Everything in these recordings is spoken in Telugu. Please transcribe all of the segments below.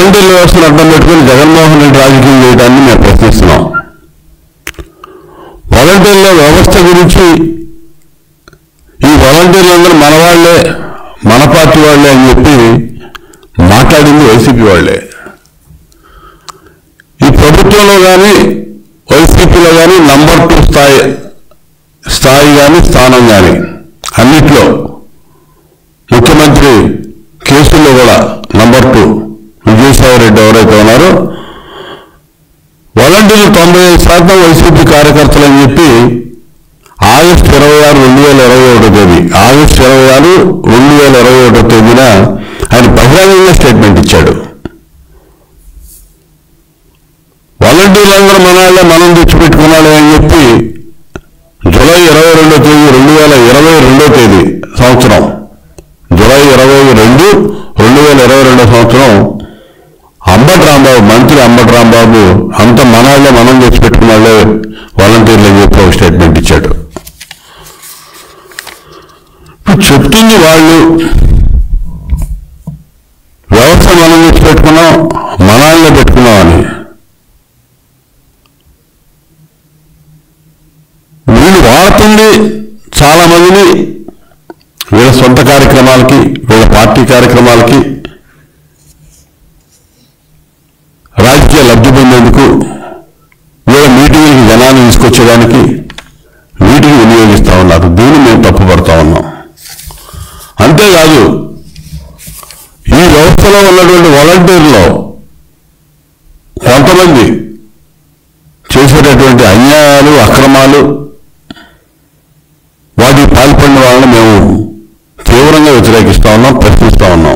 వాలంటీర్ వ్యవస్థను అడ్డం పెట్టుకుని జగన్మోహన్ రెడ్డి రాజకీయం చేయడాన్ని మేము ప్రశ్నిస్తున్నాం వాలంటీర్ల వ్యవస్థ గురించి ఈ వాలంటీర్లందరూ మన వాళ్ళే మన పార్టీ వాళ్ళే అని చెప్పి మాట్లాడింది వైసీపీ వాళ్ళే ఈ ప్రభుత్వంలో కానీ వైసీపీలో కానీ నంబర్ టూ స్థాయి స్థాయి కానీ స్థానం కానీ అన్నిట్లో ముఖ్యమంత్రి కేసుల్లో కూడా నంబర్ టూ విజయసాయి రెడ్డి ఎవరైతే ఉన్నారో వాలంటీర్లు తొంభై ఐదు శాతం వైసీపీ కార్యకర్తలు అని చెప్పి ఆగస్టు ఇరవై ఆరు రెండు వేల ఇరవై ఒకటో తేదీ ఆగస్టు ఇరవై ఆరు రెండు వేల ఇరవై ఒకటో తేదీన ఆయన బహిరంగంగా స్టేట్మెంట్ ఇచ్చాడు వాలంటీర్లందరూ మనాళ్ళే మనం తెచ్చిపెట్టుకున్నాడు అని చెప్పి జూలై ఇరవై రెండో తేదీ రెండు వేల ఇరవై రెండో తేదీ సంవత్సరం జూలై ఇరవై రెండు రెండు వేల ఇరవై రెండో సంవత్సరం అంబటి రాంబాబు మంత్రి అంబటి రాంబాబు అంత మనాళ్ళే మనం తెచ్చిపెట్టుకున్నాళ్ళే వాలంటీర్లు అని చెప్పి ఒక స్టేట్మెంట్ ఇచ్చాడు ఇప్పుడు చెప్తుంది వాళ్ళు వ్యవస్థ మనం తెచ్చిపెట్టుకున్నాం మనాళ్ళే పెట్టుకున్నాం అని వీళ్ళు వాడుతుంది చాలా మందిని వీళ్ళ సొంత కార్యక్రమాలకి వీళ్ళ పార్టీ కార్యక్రమాలకి రాజకీయ లబ్ధి పొందేందుకు వీళ్ళ మీటింగ్కి జనాన్ని తీసుకొచ్చేదానికి వీటికి వినియోగిస్తా ఉన్నారు దీన్ని మేము తప్పుపడతా ఉన్నాం అంతేకాదు ఈ వ్యవస్థలో ఉన్నటువంటి వాలంటీర్లో కొంతమంది చేసేటటువంటి అన్యాయాలు అక్రమాలు వాటికి పాల్పడిన వాళ్ళని మేము తీవ్రంగా వ్యతిరేకిస్తా ఉన్నాం ప్రశ్నిస్తా ఉన్నాం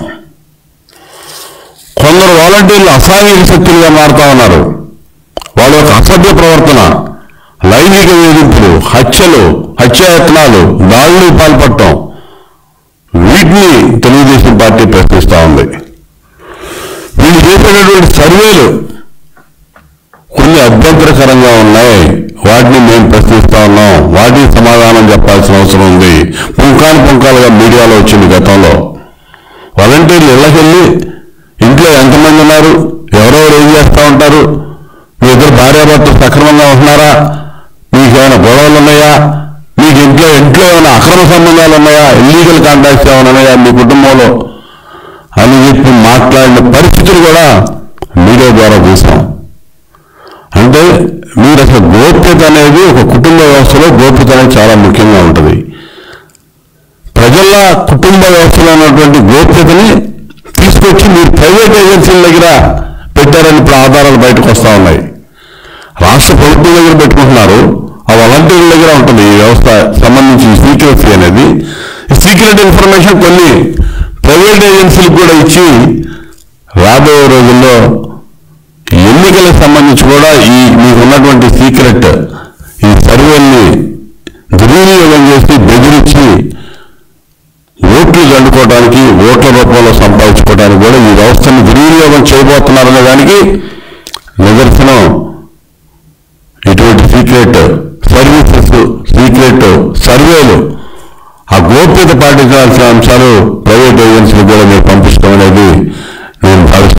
కొందరు వాలంటీర్లు అసాంఘిక శక్తులుగా మారుతా ఉన్నారు వాళ్ళ యొక్క అసభ్య ప్రవర్తన లైంగిక వేధింపులు హత్యలు హత్యాయత్నాలు దాడులు పాల్పడటం వీటిని తెలుగుదేశం పార్టీ ప్రశ్నిస్తా ఉంది వీళ్ళు చేసేటటువంటి సర్వేలు కొన్ని అభ్యంతరకరంగా ఉన్నాయి వాటిని మేము ప్రశ్నిస్తా ఉన్నాం వాటికి సమాధానం చెప్పాల్సిన అవసరం ఉంది పుంకాను పుంకాలుగా మీడియాలో వచ్చింది గతంలో వాలంటీర్లు ఇళ్ళకెళ్ళి ఇంట్లో ఎంతమంది ఉన్నారు ఎవరెవరు ఏం చేస్తూ ఉంటారు మీ ఇద్దరు భార్యాభర్తలు సక్రమంగా ఉంటున్నారా మీకేమైనా గొడవలు ఉన్నాయా మీకు ఇంట్లో ఇంట్లో ఏమైనా అక్రమ సంబంధాలు ఉన్నాయా ఇల్లీగల్ కాంటాక్ట్స్ ఏమైనా ఉన్నాయా మీ కుటుంబంలో అని చెప్పి మాట్లాడిన పరిస్థితులు కూడా మీడియా ద్వారా చూసాం అంటే మీరు అసలు గోప్యత అనేది ఒక కుటుంబ వ్యవస్థలో గోప్యత అనేది చాలా ముఖ్యంగా ఉంటుంది ప్రజల కుటుంబ వ్యవస్థలో ఉన్నటువంటి గోప్యతని తీసుకొచ్చి మీరు ప్రైవేట్ ఏజెన్సీల దగ్గర పెట్టారని ఇప్పుడు ఆధారాలు బయటకు వస్తా ఉన్నాయి రాష్ట్ర ప్రభుత్వం దగ్గర పెట్టుకుంటున్నారు ఆ వాలంటీర్ల దగ్గర ఉంటుంది ఈ వ్యవస్థ సంబంధించిన సీక్రెసీ అనేది ఈ సీక్రెట్ ఇన్ఫర్మేషన్ కొన్ని ప్రైవేట్ ఏజెన్సీలకు కూడా ఇచ్చి రాబోయే రోజుల్లో ఎన్నికలకు సంబంధించి కూడా ఈ మీకు ఉన్నటువంటి సీక్రెట్ ఈ సర్వేల్ని దుర్వినియోగం చేసి బెదిరించి ఓట్లు దండుకోవడానికి ఓట్ల రూపంలో సంపాదించుకోవడానికి కూడా ఈ వ్యవస్థను దుర్వినియోగం చేయబోతున్నారనే దానికి నిదర్శనం ఇటువంటి సీక్రెట్ సర్వీసెస్ సీక్రెట్ సర్వేలు ఆ గోప్యత పాటించాల్సిన అంశాలు ప్రైవేట్ ఏజెన్సీలకు కూడా మీరు పంపించడం అనేది